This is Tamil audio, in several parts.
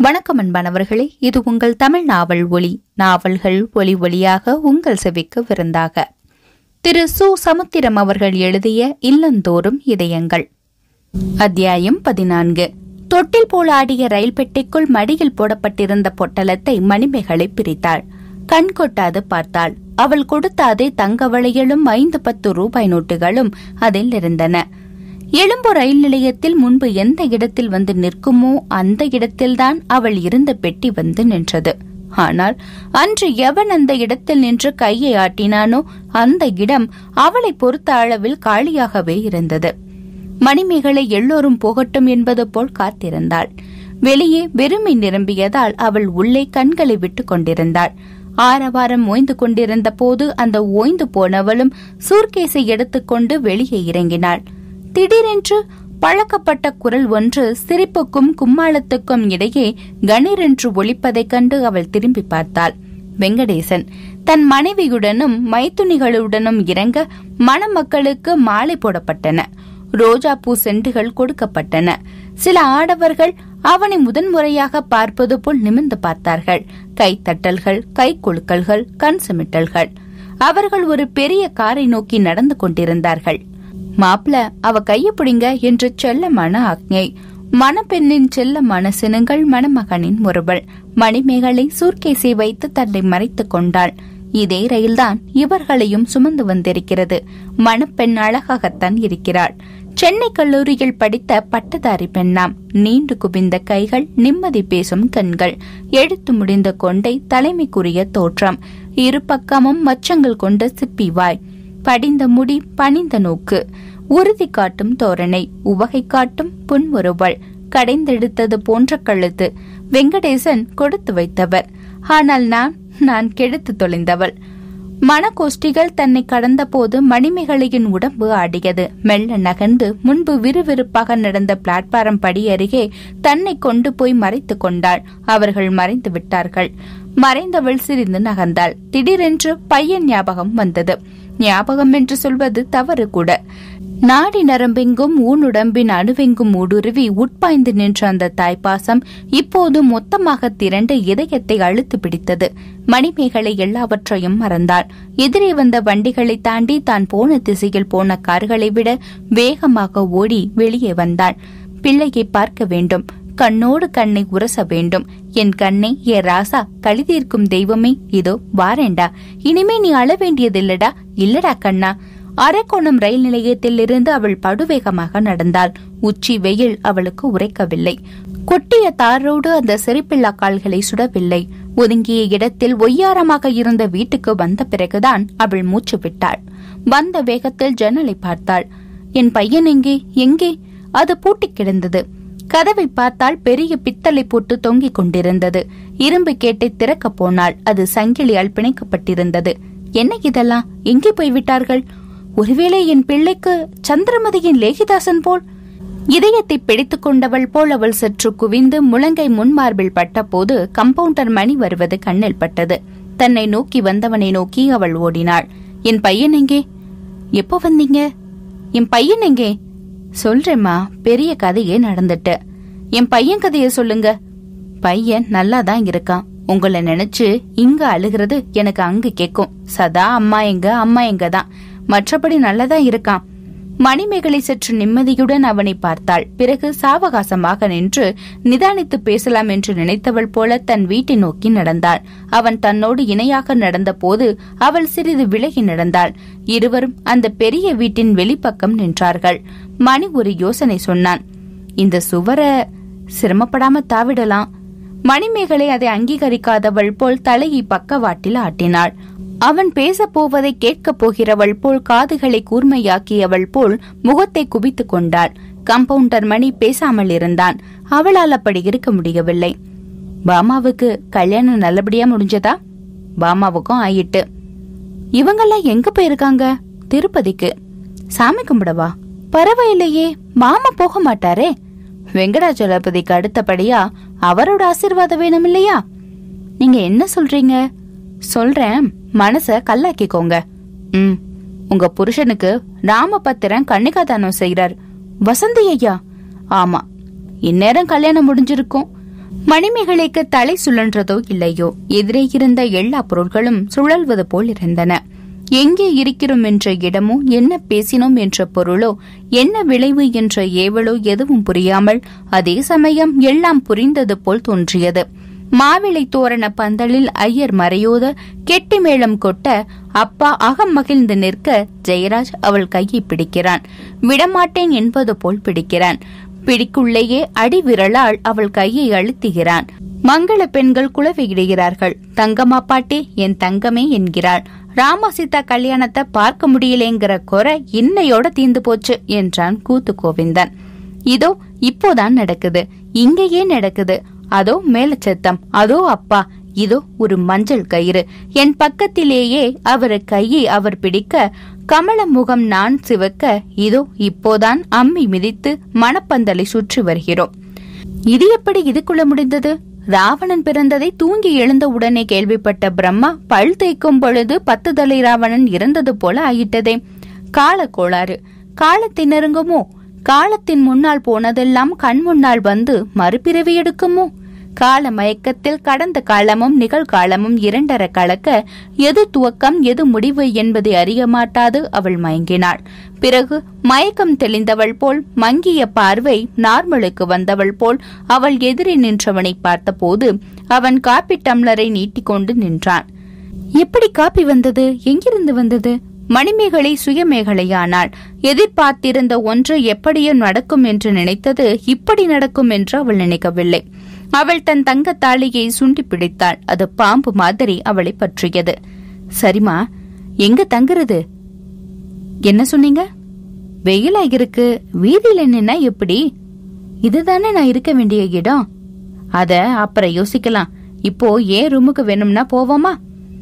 வணக்கம் அன்பானவர்களே இது உங்கள் தமிழ் நாவல் ஒளி நாவல்கள் ஒளி ஒளியாக உங்கள் செவிக்கு விருந்தாக திரு சு சமுத்திரம் அவர்கள் எழுதிய இல்லந்தோறும் இதயங்கள் அத்தியாயம் பதினான்கு தொட்டில் போல் ஆடிய ரயில் பெட்டிக்குள் மடியில் போடப்பட்டிருந்த பொட்டலத்தை மணிமேகலை பிரித்தாள் கண் கொட்டாது பார்த்தாள் அவள் கொடுத்த அதே தங்க வளையலும் ஐந்து பத்து ரூபாய் நோட்டுகளும் அதில் இருந்தன எழும்பூர் ரயில் நிலையத்தில் முன்பு எந்த இடத்தில் வந்து நிற்குமோ அந்த இடத்தில்தான் அவள் இருந்த பெட்டி வந்து நின்றது ஆனால் அன்று எவன் அந்த இடத்தில் நின்று கையை ஆட்டினானோ அந்த இடம் அவளை பொறுத்த அளவில் காலியாகவே இருந்தது மணிமேகலை எல்லோரும் போகட்டும் என்பது போல் காத்திருந்தாள் வெளியே வெறுமை நிரம்பியதால் அவள் உள்ளே கண்களை விட்டு கொண்டிருந்தாள் ஆரவாரம் ஓய்ந்து கொண்டிருந்த போது அந்த ஓய்ந்து போனவளும் சூர்கேஸை எடுத்துக்கொண்டு வெளியே இறங்கினாள் திடீரென்று பழக்கப்பட்ட குரல் ஒன்று சிரிப்புக்கும் கும்மாளத்துக்கும் இடையே கணீரென்று ஒலிப்பதைக் கண்டு அவள் திரும்பி பார்த்தாள் வெங்கடேசன் தன் மனைவியுடனும் மைத்துணிகளுடனும் இறங்க மணமக்களுக்கு மாலை போடப்பட்டன ரோஜா பூ செண்டுகள் கொடுக்கப்பட்டன சில ஆடவர்கள் அவனை முதன்முறையாக பார்ப்பது போல் நிமிர்ந்து பார்த்தார்கள் கைத்தட்டல்கள் கை குலுக்கல்கள் கண் சிமிட்டல்கள் அவர்கள் ஒரு பெரிய காரை நோக்கி நடந்து கொண்டிருந்தார்கள் மாப்ள அவ கைய பிடிங்க என்று செல்லமான ஆக்ஞை மணப்பெண்ணின் செல்லமான சினங்கள் மணமகனின் ஒருவள் மணிமேகலை சூர்கேசை வைத்து தன்னை மறைத்துக் கொண்டாள் இதே ரயில்தான் இவர்களையும் சுமந்து வந்திருக்கிறது மணப்பெண் அழகாகத்தான் இருக்கிறாள் சென்னை கல்லூரியில் படித்த பட்டதாரி பெண்ணாம் நீண்டு குவிந்த கைகள் நிம்மதி பேசும் கண்கள் எடுத்து முடிந்த கொண்டை தலைமைக்குரிய தோற்றம் இரு பக்கமும் மச்சங்கள் கொண்ட சிப்பி வாய் படிந்த முடி பணிந்த நோக்கு உறுதி காட்டும் தோரணை உவகை காட்டும் புன்முறுவல் கடைந்தெடுத்தது போன்ற கழுத்து வெங்கடேசன் கொடுத்து வைத்தவர் ஆனால் நான் நான் கெடுத்து தொலைந்தவள் மனகோஷ்டிகள் தன்னை கடந்தபோது மணிமேகலையின் உடம்பு ஆடியது மெல்ல நகர்ந்து முன்பு விறுவிறுப்பாக நடந்த பிளாட்பாரம் படி அருகே தன்னை கொண்டு போய் மறைத்துக் கொண்டாள் அவர்கள் மறைந்து விட்டார்கள் மறைந்தவள் சிறிது நகர்ந்தாள் திடீரென்று பையன் ஞாபகம் வந்தது ஞாபகம் என்று சொல்வது தவறு கூட நாடி நரம்பெங்கும் ஊனுடம்பின் அணுவெங்கும் ஊடுருவி உட்பாய்ந்து நின்ற அந்த தாய்ப்பாசம் இப்போது மொத்தமாக திரண்டு இதயத்தை அழுத்து பிடித்தது மணிமேகலை எல்லாவற்றையும் மறந்தாள் எதிரே வந்த வண்டிகளை தாண்டி தான் போன திசையில் போன கார்களை விட வேகமாக ஓடி வெளியே வந்தாள் பிள்ளையை பார்க்க வேண்டும் கண்ணோடு கண்ணை உரச வேண்டும் என் கண்ணை ஏ ராசா கழுதியிருக்கும் தெய்வமே இதோ வாரேண்டா இனிமே நீ அழ வேண்டியதில்லடா இல்லடா கண்ணா அரக்கோணம் ரயில் நிலையத்தில் இருந்து அவள் படுவேகமாக நடந்தாள் உச்சி வெயில் அவளுக்கு உரைக்கவில்லை கொட்டிய தாரோடு அந்த சிரிப்பில்லா கால்களை சுடவில்லை ஒதுங்கிய இடத்தில் ஒய்யாரமாக இருந்த வீட்டுக்கு வந்த பிறகுதான் அவள் மூச்சு விட்டாள் வந்த வேகத்தில் ஜன்னலை பார்த்தாள் என் பையன் எங்கே எங்கே அது பூட்டி கிடந்தது கதவை பார்த்தால் பெரிய பித்தளை போட்டு தொங்கிக் கொண்டிருந்தது இரும்பு கேட்டை திறக்கப் போனாள் அது சங்கிலியால் பிணைக்கப்பட்டிருந்தது என்ன இதெல்லாம் எங்கே போய்விட்டார்கள் ஒருவேளை என் பிள்ளைக்கு சந்திரமதியின் லேகிதாசன் போல் இதயத்தை பிடித்துக் கொண்டவள் போல் அவள் சற்று குவிந்து முழங்கை முன்மார்பில் பட்டபோது கம்பவுண்டர் மணி வருவது கண்ணில் பட்டது தன்னை நோக்கி வந்தவனை நோக்கி அவள் ஓடினாள் என் பையன் எங்கே எப்போ வந்தீங்க என் பையன் எங்கே சொல்றேம்மா பெரிய கதையே நடந்துட்டு என் பையன் கதைய சொல்லுங்க பையன் நல்லா தான் இருக்கான் உங்களை நினைச்சு இங்க அழுகிறது எனக்கு அங்க கேக்கும் சதா அம்மா எங்க அம்மா எங்க தான் மற்றபடி நல்லதா இருக்கான் மணிமேகலை சற்று நிம்மதியுடன் அவனை பார்த்தாள் பிறகு சாவகாசமாக நின்று நிதானித்து பேசலாம் என்று நினைத்தவள் போல தன் வீட்டை நோக்கி நடந்தாள் அவன் தன்னோடு இணையாக நடந்தபோது அவள் சிறிது விலகி நடந்தாள் இருவரும் அந்த பெரிய வீட்டின் வெளிப்பக்கம் நின்றார்கள் மணி ஒரு யோசனை சொன்னான் இந்த சுவர சிரமப்படாம தாவிடலாம் மணிமேகலை அதை அங்கீகரிக்காதவள் போல் தலையை பக்கவாட்டில் ஆட்டினாள் அவன் பேசப் போவதை கேட்கப் போகிறவள் போல் காதுகளை கூர்மையாக்கியவள் போல் முகத்தை குவித்துக் கொண்டாள் கம்பவுண்டர் மணி பேசாமல் இருந்தான் அவளால் அப்படி இருக்க முடியவில்லை பாமாவுக்கு கல்யாணம் நல்லபடியா முடிஞ்சதா பாமாவுக்கும் ஆயிட்டு இவங்கெல்லாம் எங்க போயிருக்காங்க திருப்பதிக்கு சாமி கும்பிடவா பரவாயில்லையே மாமா போக மாட்டாரே வெங்கடாச்சலபதிக்கு அடுத்தபடியா அவரோட ஆசீர்வாதம் வேணும் இல்லையா நீங்க என்ன சொல்றீங்க சொல்றேன் மனச கல்லாக்கிக்கோங்க ம் உங்க புருஷனுக்கு ராமபத்திரன் கன்னிகாதானம் செய்யறார் வசந்தி ஐயா ஆமா இந்நேரம் கல்யாணம் முடிஞ்சிருக்கும் மணிமேகலைக்கு தலை சுழன்றதோ இல்லையோ எதிரே இருந்த எல்லா பொருட்களும் சுழல்வது போல் இருந்தன எங்கே இருக்கிறோம் என்ற இடமோ என்ன பேசினோம் என்ற பொருளோ என்ன விளைவு என்ற ஏவலோ எதுவும் புரியாமல் அதே சமயம் எல்லாம் புரிந்தது போல் தோன்றியது மாவிளை தோரண பந்தலில் ஐயர் மறையோத கெட்டி மேளம் கொட்ட அப்பா அகம் மகிழ்ந்து நிற்க ஜெயராஜ் அவள் கையை பிடிக்கிறான் விடமாட்டேன் என்பது போல் பிடிக்கிறான் பிடிக்குள்ளேயே அடி விரலால் அவள் கையை அழுத்துகிறான் மங்கள பெண்கள் குளவிடுகிறார்கள் தங்கம்மா பாட்டி என் தங்கமே என்கிறாள் ராமசீதா கல்யாணத்தை பார்க்க முடியலேங்கிற குறை இன்னையோட தீந்து போச்சு என்றான் கூத்து கோவிந்தன் இதோ இப்போதான் நடக்குது இங்கேயே நடக்குது அதோ மேலச்சத்தம் அதோ அப்பா இதோ ஒரு மஞ்சள் கயிறு என் பக்கத்திலேயே அவர் கையை அவர் பிடிக்க கமல முகம் நான் சிவக்க இதோ இப்போதான் அம்மி மிதித்து மணப்பந்தலை சுற்றி வருகிறோம் இது எப்படி இதுக்குள்ள முடிந்தது ராவணன் பிறந்ததை தூங்கி எழுந்த உடனே கேள்விப்பட்ட பிரம்மா பல் தேய்க்கும் பொழுது பத்து தலை ராவணன் இறந்தது போல ஆயிட்டதே கால கோளாறு காலத்தின் நெருங்குமோ காலத்தின் முன்னால் போனதெல்லாம் கண் முன்னால் வந்து மறுபிறவி எடுக்குமோ கால மயக்கத்தில் கடந்த காலமும் நிகழ்காலமும் இரண்டர கலக்க எது துவக்கம் எது முடிவு என்பதை அறிய மாட்டாது அவள் மயங்கினாள் பிறகு மயக்கம் தெளிந்தவள் போல் மங்கிய பார்வை நார்மலுக்கு வந்தவள் போல் அவள் எதிரே நின்றவனை பார்த்தபோது அவன் காப்பி டம்ளரை நீட்டிக்கொண்டு நின்றான் எப்படி காப்பி வந்தது எங்கிருந்து வந்தது மணிமேகலை சுயமேகலையானாள் எதிர்பார்த்திருந்த ஒன்று எப்படியோ நடக்கும் என்று நினைத்தது இப்படி நடக்கும் என்று அவள் நினைக்கவில்லை அவள் தன் தங்க தாலியை சுண்டி பிடித்தாள் அது பாம்பு மாதிரி அவளை பற்றியது சரிமா எங்க தங்குறது என்ன சொன்னீங்க வெயிலா இருக்கு வீதியில நின்னா எப்படி இதுதானே நான் இருக்க வேண்டிய இடம் அத அப்புறம் யோசிக்கலாம் இப்போ ஏன் ரூமுக்கு வேணும்னா போவோமா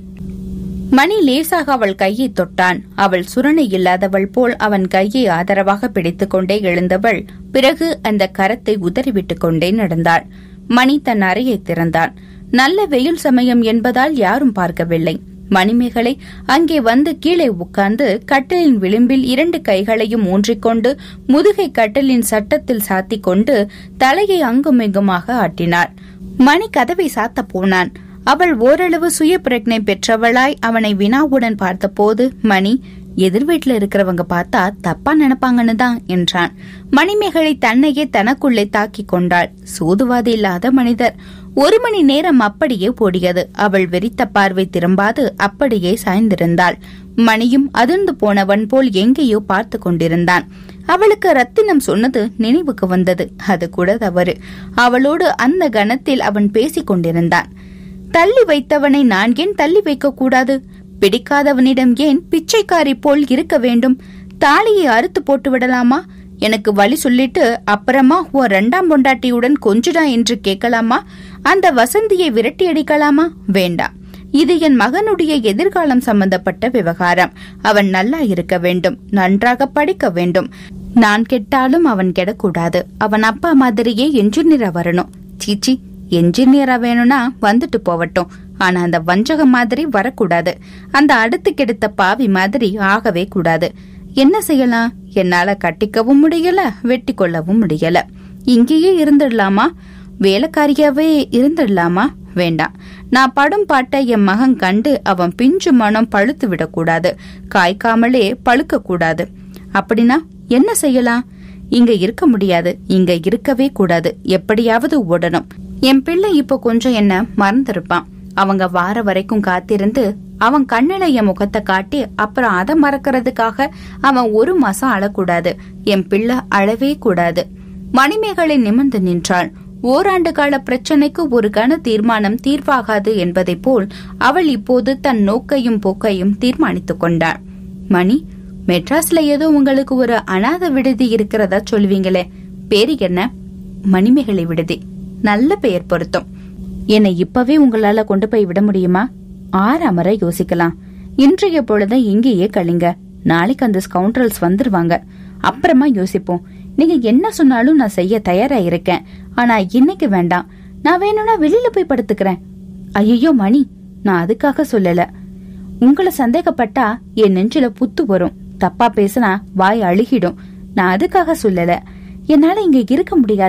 மணி லேசாக அவள் கையை தொட்டான் அவள் சுரணை இல்லாதவள் போல் அவன் கையை ஆதரவாக பிடித்துக் கொண்டே எழுந்தவள் பிறகு அந்த கரத்தை உதறிவிட்டுக் கொண்டே நடந்தாள் மணி தன் அறையை திறந்தான் நல்ல வெயில் சமயம் என்பதால் யாரும் பார்க்கவில்லை மணிமேகலை அங்கே வந்து கீழே உட்கார்ந்து கட்டிலின் விளிம்பில் இரண்டு கைகளையும் ஊன்றிக்கொண்டு முதுகை கட்டிலின் சட்டத்தில் சாத்திக் கொண்டு தலையை அங்குமிங்குமாக ஆட்டினாள் மணி கதவை சாத்த போனான் அவள் ஓரளவு சுய பிரக்னை பெற்றவளாய் அவனை வினாவுடன் பார்த்தபோது மணி எதிர் வீட்டுல இருக்கிறவங்க பார்த்தா தப்பா நினைப்பாங்கன்னு தான் என்றான் மணிமேகலை தன்னையே தனக்குள்ளே தாக்கிக் கொண்டாள் சூதுவாதி இல்லாத மனிதர் ஒரு மணி நேரம் அப்படியே ஓடியது அவள் வெறித்த பார்வை திரும்பாது அப்படியே சாய்ந்திருந்தாள் மணியும் அதிர்ந்து போனவன் போல் எங்கேயோ பார்த்து கொண்டிருந்தான் அவளுக்கு ரத்தினம் சொன்னது நினைவுக்கு வந்தது அது கூட தவறு அவளோடு அந்த கணத்தில் அவன் பேசிக் கொண்டிருந்தான் தள்ளி வைத்தவனை நான் ஏன் தள்ளி வைக்க கூடாது பிடிக்காதவனிடம் ஏன் பிச்சைக்காரி போல் இருக்க வேண்டும் தாலியை அறுத்து போட்டு விடலாமா எனக்கு வழி சொல்லிட்டு அப்புறமா ஓ ரெண்டாம் பொண்டாட்டியுடன் கொஞ்சுடா என்று கேட்கலாமா அந்த வசந்தியை விரட்டி அடிக்கலாமா வேண்டாம் இது என் மகனுடைய எதிர்காலம் சம்பந்தப்பட்ட விவகாரம் அவன் நல்லா இருக்க வேண்டும் நன்றாக படிக்க வேண்டும் நான் கெட்டாலும் அவன் கெடக்கூடாது அவன் அப்பா மாதிரியே என்ஜினியரா வரணும் சீச்சி என்ஜினியரா வேணும்னா வந்துட்டு போவட்டும் ஆனா அந்த வஞ்சக மாதிரி வரக்கூடாது அந்த அடுத்து கெடுத்த பாவி மாதிரி ஆகவே கூடாது என்ன செய்யலாம் என்னால கட்டிக்கவும் முடியல வெட்டி கொள்ளவும் முடியல இங்கேயே இருந்துடலாமா வேலைக்காரியாவே இருந்துடலாமா வேண்டாம் நான் படும் பாட்டை என் மகன் கண்டு அவன் பிஞ்சு மனம் பழுத்து விடக்கூடாது காய்க்காமலே பழுக்க கூடாது அப்படின்னா என்ன செய்யலாம் இங்க இருக்க முடியாது இங்க இருக்கவே கூடாது எப்படியாவது ஓடணும் என் பிள்ளை இப்ப கொஞ்சம் என்ன மறந்திருப்பான் அவங்க வார வரைக்கும் காத்திருந்து அவன் கண்ணில என் முகத்தை காட்டி அப்புறம் அதை மறக்கிறதுக்காக அவன் ஒரு மாசம் அழக்கூடாது என் பிள்ளை அழவே கூடாது மணிமேகலை நிமிர்ந்து நின்றாள் ஓராண்டு கால பிரச்சனைக்கு ஒரு கன தீர்மானம் தீர்வாகாது என்பதைப் போல் அவள் இப்போது தன் நோக்கையும் போக்கையும் தீர்மானித்துக் கொண்டாள் மணி மெட்ராஸ்ல ஏதோ உங்களுக்கு ஒரு அனாத விடுதி இருக்கிறதா சொல்லுவீங்களே பேரு என்ன மணிமேகலை விடுதி நல்ல பெயர் பொருத்தம் என்னை இப்பவே உங்களால கொண்டு போய் விட முடியுமா ஆறாமரை யோசிக்கலாம் இன்றைய பொழுத இங்கேயே கழிங்க நாளைக்கு அந்த ஸ்கவுண்டரல்ஸ் வந்துருவாங்க அப்புறமா யோசிப்போம் நீங்க என்ன சொன்னாலும் நான் செய்ய தயாரா இருக்கேன் ஆனா இன்னைக்கு வேண்டாம் நான் வேணும்னா வெளியில போய் படுத்துக்கிறேன் ஐயோ மணி நான் அதுக்காக சொல்லல உங்களை சந்தேகப்பட்டா என் நெஞ்சில புத்து வரும் தப்பா பேசினா வாய் அழுகிடும் நான் அதுக்காக சொல்லல என்னால இங்க இருக்க முடியாது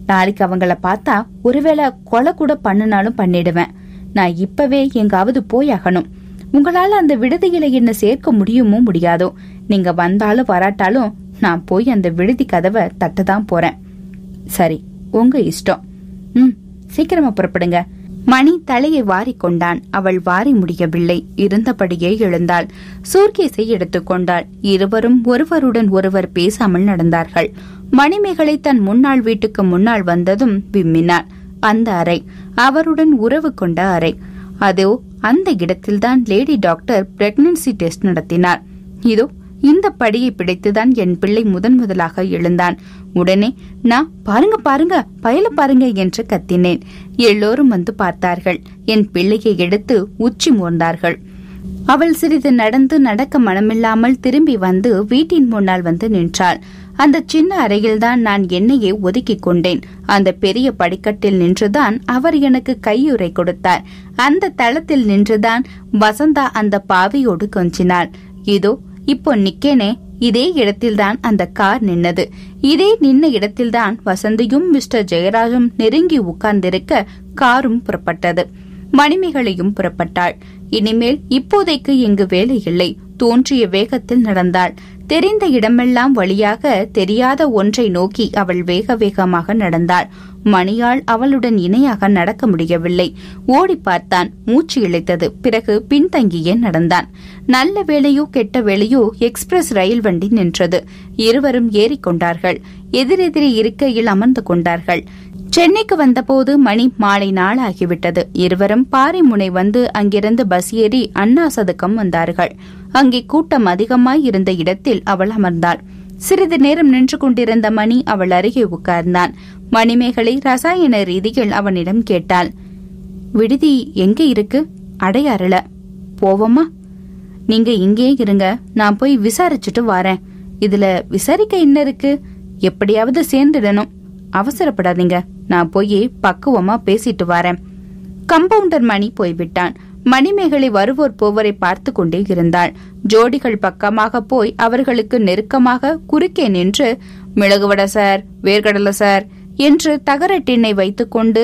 நாளைக்கு அவங்கள பார்த்தா ஒருவேளை கொலை கூட பண்ணினாலும் பண்ணிடுவேன் நான் இப்பவே எங்காவது போயாகணும் உங்களால அந்த விடுதியில என்ன சேர்க்க முடியுமோ முடியாதோ நீங்க வந்தாலும் வராட்டாலும் நான் போய் அந்த விடுதி கதவை தட்டதான் போறேன் சரி உங்க இஷ்டம் ம் சீக்கிரமா புறப்படுங்க மணி தலையை வாரி கொண்டான் அவள் வாரி முடியவில்லை இருந்தபடியே எழுந்தாள் சூர்கேஸை எடுத்துக்கொண்டாள் இருவரும் ஒருவருடன் ஒருவர் பேசாமல் நடந்தார்கள் மணிமேகலை தன் முன்னாள் வீட்டுக்கு முன்னால் வந்ததும் விம்மினாள் அந்த அறை அவருடன் உறவு கொண்ட அறை அதோ அந்த இடத்தில்தான் லேடி டாக்டர் பிரெக்னன்சி டெஸ்ட் நடத்தினார் இதோ இந்த படியை பிடித்துதான் என் பிள்ளை முதன் முதலாக எழுந்தான் உடனே நான் பாருங்க பாருங்க பயல பாருங்க என்று கத்தினேன் எல்லோரும் வந்து பார்த்தார்கள் என் பிள்ளையை எடுத்து உச்சி மோர்ந்தார்கள் அவள் சிறிது நடந்து நடக்க மனமில்லாமல் திரும்பி வந்து வீட்டின் முன்னால் வந்து நின்றாள் அந்த சின்ன அறையில்தான் நான் என்னையே ஒதுக்கிக் கொண்டேன் அந்த பெரிய படிக்கட்டில் நின்றுதான் அவர் எனக்கு கையுறை கொடுத்தார் அந்த தளத்தில் நின்றுதான் வசந்தா அந்த பாவியோடு கொஞ்சினாள் இதோ இப்போ நிக்கேனே இதே இடத்தில்தான் அந்த கார் நின்னது இதே நின்ன இடத்தில்தான் வசந்தியும் மிஸ்டர் ஜெயராஜும் நெருங்கி உட்கார்ந்திருக்க காரும் புறப்பட்டது மணிமேகலையும் புறப்பட்டாள் இனிமேல் இப்போதைக்கு இங்கு வேலை இல்லை தோன்றிய வேகத்தில் நடந்தாள் தெரிந்த இடமெல்லாம் வழியாக தெரியாத ஒன்றை நோக்கி அவள் வேக வேகமாக நடந்தாள் மணியால் அவளுடன் இணையாக நடக்க முடியவில்லை ஓடி பார்த்தான் மூச்சு இழைத்தது பிறகு பின்தங்கியே நடந்தான் நல்ல வேளையோ கெட்ட வேளையோ எக்ஸ்பிரஸ் ரயில் வண்டி நின்றது இருவரும் ஏறிக்கொண்டார்கள் எதிரெதிரே இருக்கையில் அமர்ந்து கொண்டார்கள் சென்னைக்கு வந்தபோது மணி மாலை நாளாகிவிட்டது இருவரும் பாறைமுனை வந்து அங்கிருந்து பஸ் ஏறி அண்ணா சதுக்கம் வந்தார்கள் அங்கே கூட்டம் அதிகமாய் இருந்த இடத்தில் அவள் அமர்ந்தாள் சிறிது நேரம் நின்று கொண்டிருந்த மணி அவள் அருகே உட்கார்ந்தான் மணிமேகலை ரசாயன ரீதியில் அவனிடம் கேட்டாள் விடுதி எங்க இருக்கு அடையாறுல போவோமா நீங்க இங்கே இருங்க நான் போய் விசாரிச்சுட்டு வரேன் இதுல விசாரிக்க என்ன இருக்கு எப்படியாவது சேர்ந்துடணும் அவசரப்படாதீங்க நான் போய் பக்குவமா பேசிட்டு வரேன் கம்பவுண்டர் மணி போய்விட்டான் மணிமேகலை வருவோர் போவரை பார்த்து கொண்டே இருந்தாள் ஜோடிகள் பக்கமாக போய் அவர்களுக்கு நெருக்கமாக குறுக்கே நின்று மிளகுவட சார் வேர்கடலை சார் என்று தகரட்டினை வைத்துக்கொண்டு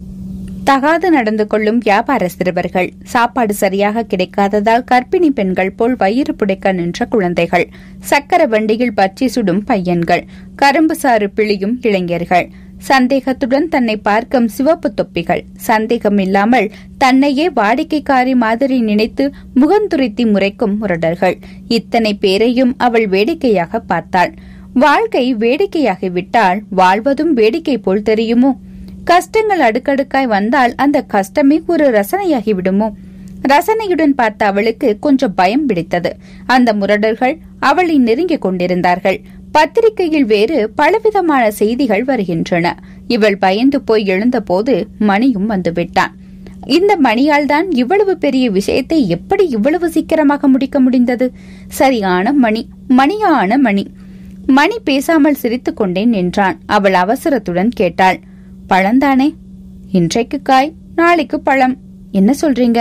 தகாது நடந்து கொள்ளும் வியாபார சிறுவர்கள் சாப்பாடு சரியாக கிடைக்காததால் கர்ப்பிணி பெண்கள் போல் வயிறு புடைக்க நின்ற குழந்தைகள் சக்கர வண்டியில் பச்சி சுடும் பையன்கள் கரும்பு சாறு பிழியும் இளைஞர்கள் சந்தேகத்துடன் தன்னை பார்க்கும் சிவப்பு தொப்பிகள் சந்தேகம் இல்லாமல் தன்னையே வாடிக்கைக்காரி மாதிரி நினைத்து முகந்துரைத்தி முறைக்கும் முரடர்கள் இத்தனை பேரையும் அவள் வேடிக்கையாக பார்த்தாள் வாழ்க்கை வேடிக்கையாகிவிட்டால் வாழ்வதும் வேடிக்கை போல் தெரியுமோ கஷ்டங்கள் அடுக்கடுக்காய் வந்தால் அந்த கஷ்டமே ஒரு ரசனையாகி விடுமோ ரசனையுடன் பார்த்த அவளுக்கு கொஞ்சம் பயம் பிடித்தது அந்த முரடர்கள் அவளை நெருங்கிக் கொண்டிருந்தார்கள் பத்திரிகையில் வேறு பலவிதமான செய்திகள் வருகின்றன இவள் பயந்து போய் எழுந்தபோது மணியும் வந்துவிட்டான் இந்த மணியால் தான் இவ்வளவு பெரிய விஷயத்தை எப்படி இவ்வளவு சீக்கிரமாக முடிக்க முடிந்தது சரியான மணி மணியான மணி மணி பேசாமல் சிரித்துக் கொண்டே நின்றான் அவள் அவசரத்துடன் கேட்டாள் பழந்தானே இன்றைக்கு காய் நாளைக்கு பழம் என்ன சொல்றீங்க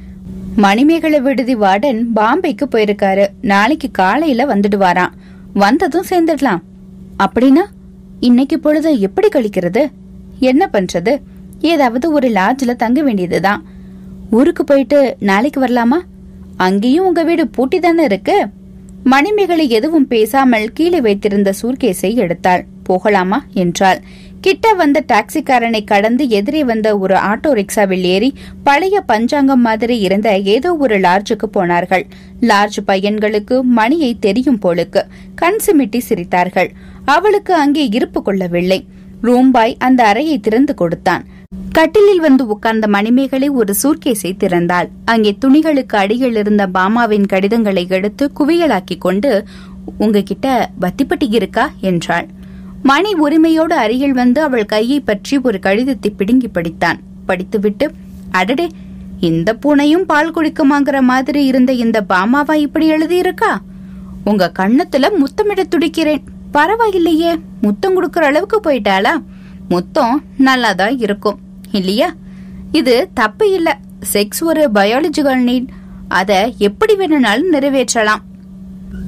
மணிமேகலை விடுதி வார்டன் பாம்பேக்கு போயிருக்காரு நாளைக்கு காலையில வந்துடுவாராம் வந்ததும் சேர்ந்துடலாம் அப்படின்னா இன்னைக்கு பொழுது எப்படி கழிக்கிறது என்ன பண்றது ஏதாவது ஒரு லாட்ஜ்ல தங்க வேண்டியதுதான் ஊருக்கு போயிட்டு நாளைக்கு வரலாமா அங்கேயும் உங்க வீடு பூட்டி தானே இருக்கு மணிமேகலை எதுவும் பேசாமல் கீழே வைத்திருந்த சூர்கேஸை எடுத்தாள் போகலாமா என்றாள் கிட்ட வந்த டாக்ஸிக்காரனை கடந்து எதிரே வந்த ஒரு ஆட்டோ ரிக்ஷாவில் ஏறி பழைய பஞ்சாங்கம் மாதிரி இருந்த ஏதோ ஒரு லார்ஜுக்கு போனார்கள் லார்ஜ் பையன்களுக்கு மணியை தெரியும் போலுக்கு கண் சிமிட்டி சிரித்தார்கள் அவளுக்கு அங்கே இருப்பு கொள்ளவில்லை ரூம்பாய் அந்த அறையை திறந்து கொடுத்தான் கட்டிலில் வந்து உட்கார்ந்த மணிமேகலை ஒரு சூர்கேஸை திறந்தாள் அங்கே துணிகளுக்கு அடியில் இருந்த பாமாவின் கடிதங்களை எடுத்து குவியலாக்கி கொண்டு உங்ககிட்ட பத்திப்பட்டி இருக்கா என்றாள் மணி உரிமையோடு அருகில் வந்து அவள் கையை பற்றி ஒரு கடிதத்தை பிடுங்கி படித்தான் படித்துவிட்டு அடடே இந்த பூனையும் பால் குடிக்குமாங்கிற மாதிரி இருந்த இந்த பாமாவா இப்படி எழுதியிருக்கா உங்க கண்ணத்துல முத்தமிட துடிக்கிறேன் பரவாயில்லையே முத்தம் கொடுக்கற அளவுக்கு போயிட்டாளா முத்தம் நல்லாதான் இருக்கும் இல்லையா இது தப்பு இல்ல செக்ஸ் ஒரு பயாலஜிக்கல் நீட் அத எப்படி வேணும்னாலும் நிறைவேற்றலாம்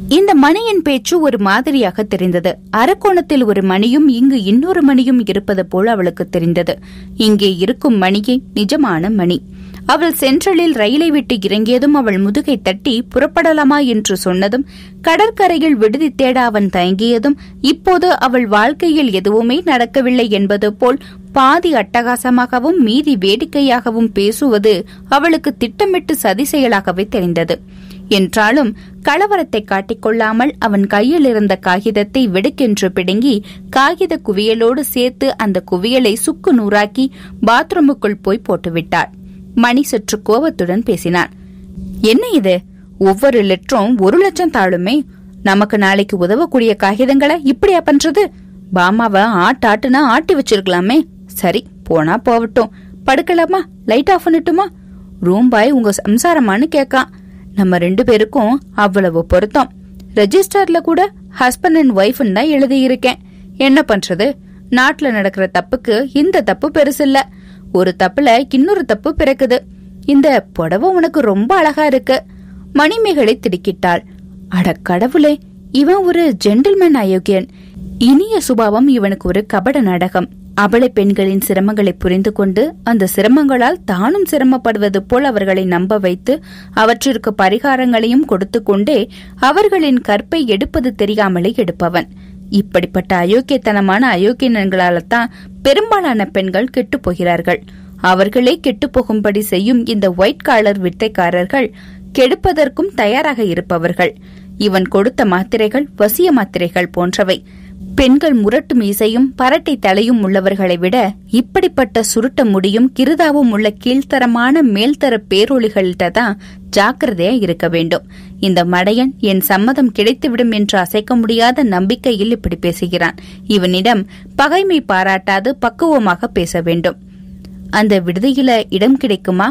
இந்த மணியின் பேச்சு ஒரு மாதிரியாக தெரிந்தது அரக்கோணத்தில் ஒரு மணியும் இங்கு இன்னொரு மணியும் இருப்பது போல் அவளுக்கு தெரிந்தது இங்கே இருக்கும் மணியே நிஜமான மணி அவள் சென்ட்ரலில் ரயிலை விட்டு இறங்கியதும் அவள் முதுகை தட்டி புறப்படலாமா என்று சொன்னதும் கடற்கரையில் விடுதி தேட அவன் தயங்கியதும் இப்போது அவள் வாழ்க்கையில் எதுவுமே நடக்கவில்லை என்பது போல் பாதி அட்டகாசமாகவும் மீதி வேடிக்கையாகவும் பேசுவது அவளுக்கு திட்டமிட்டு சதி செயலாகவே தெரிந்தது என்றாலும் கலவரத்தை காட்டிக்கொள்ளாமல் அவன் கையில் இருந்த காகிதத்தை வெடுக்கென்று பிடுங்கி காகித குவியலோடு சேர்த்து அந்த குவியலை சுக்கு நூறாக்கி பாத்ரூமுக்குள் போய் போட்டுவிட்டாள் மணி சற்று கோபத்துடன் பேசினான் என்ன இது ஒவ்வொரு லெட்டரும் ஒரு லட்சம் தாளுமே நமக்கு நாளைக்கு உதவக்கூடிய காகிதங்களை இப்படியா பண்றது பாமாவ ஆட்டாட்டுனா ஆட்டி வச்சிருக்கலாமே சரி போனா போகட்டும் படுக்கலாமா லைட் ஆஃப் பண்ணட்டுமா ரூம் பாய் உங்க சம்சாரமான்னு கேக்கான் நம்ம ரெண்டு பேருக்கும் அவ்வளவு பொருத்தம் ரெஜிஸ்டர்ல கூட ஹஸ்பண்ட் அண்ட் ஒய்ஃப்னு தான் எழுதியிருக்கேன் என்ன பண்றது நாட்டுல நடக்கிற தப்புக்கு இந்த தப்பு பெருசில்ல ஒரு தப்புல இன்னொரு தப்பு பிறக்குது இந்த புடவை உனக்கு ரொம்ப அழகா இருக்கு மணிமேகலை திடுக்கிட்டாள் அட கடவுளே இவன் ஒரு ஜென்டில்மேன் அயோக்கியன் இனிய சுபாவம் இவனுக்கு ஒரு கபட நாடகம் அபலை பெண்களின் சிரமங்களை புரிந்து கொண்டு அந்த சிரமங்களால் தானும் சிரமப்படுவது போல் அவர்களை நம்ப வைத்து அவற்றிற்கு பரிகாரங்களையும் கொடுத்து கொண்டே அவர்களின் கற்பை எடுப்பது தெரியாமலே எடுப்பவன் இப்படிப்பட்ட அயோக்கியத்தனமான அயோக்கியன்களால தான் பெரும்பாலான பெண்கள் கெட்டுப் போகிறார்கள் அவர்களே கெட்டுப் போகும்படி செய்யும் இந்த ஒயிட் காலர் வித்தைக்காரர்கள் கெடுப்பதற்கும் தயாராக இருப்பவர்கள் இவன் கொடுத்த மாத்திரைகள் வசிய மாத்திரைகள் போன்றவை பெண்கள் முரட்டு மீசையும் பரட்டை தலையும் உள்ளவர்களை விட இப்படிப்பட்ட சுருட்ட முடியும் கிருதாவும் உள்ள கீழ்த்தரமான மேல்தர பேரொழிகள்கிட்ட தான் ஜாக்கிரதையா இருக்க வேண்டும் இந்த மடையன் என் சம்மதம் கிடைத்துவிடும் என்று அசைக்க முடியாத நம்பிக்கையில் இப்படி பேசுகிறான் இவனிடம் பகைமை பாராட்டாது பக்குவமாக பேச வேண்டும் அந்த விடுதியில இடம் கிடைக்குமா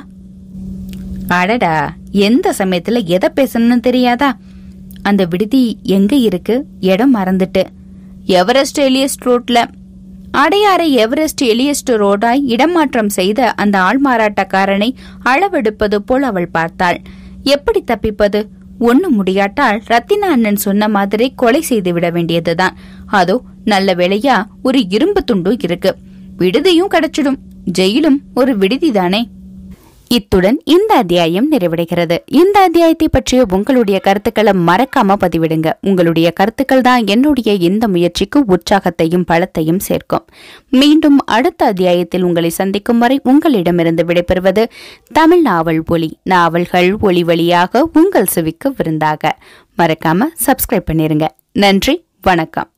அடடா எந்த சமயத்துல எதை பேசணும்னு தெரியாதா அந்த விடுதி எங்க இருக்கு இடம் மறந்துட்டு எவரெஸ்ட் எலியஸ்ட் ரோட்ல அடையாறை எவரெஸ்ட் எலியஸ்ட் ரோடாய் இடமாற்றம் செய்த அந்த ஆள்மாறாட்டக்காரனை அளவெடுப்பது போல் அவள் பார்த்தாள் எப்படி தப்பிப்பது ஒண்ணு முடியாட்டால் ரத்தினா அண்ணன் சொன்ன மாதிரி கொலை செய்து விட வேண்டியதுதான் அதோ நல்ல வேளையா ஒரு இரும்பு துண்டும் இருக்கு விடுதியும் கிடைச்சிடும் ஜெயிலும் ஒரு விடுதிதானே இத்துடன் இந்த அத்தியாயம் நிறைவடைகிறது இந்த அத்தியாயத்தை பற்றிய உங்களுடைய கருத்துக்களை மறக்காம பதிவிடுங்க உங்களுடைய கருத்துக்கள் தான் என்னுடைய இந்த முயற்சிக்கு உற்சாகத்தையும் பலத்தையும் சேர்க்கும் மீண்டும் அடுத்த அத்தியாயத்தில் உங்களை சந்திக்கும் வரை உங்களிடமிருந்து விடைபெறுவது தமிழ் நாவல் ஒலி நாவல்கள் ஒளி வழியாக உங்கள் செவிக்கு விருந்தாக மறக்காம சப்ஸ்கிரைப் பண்ணிருங்க நன்றி வணக்கம்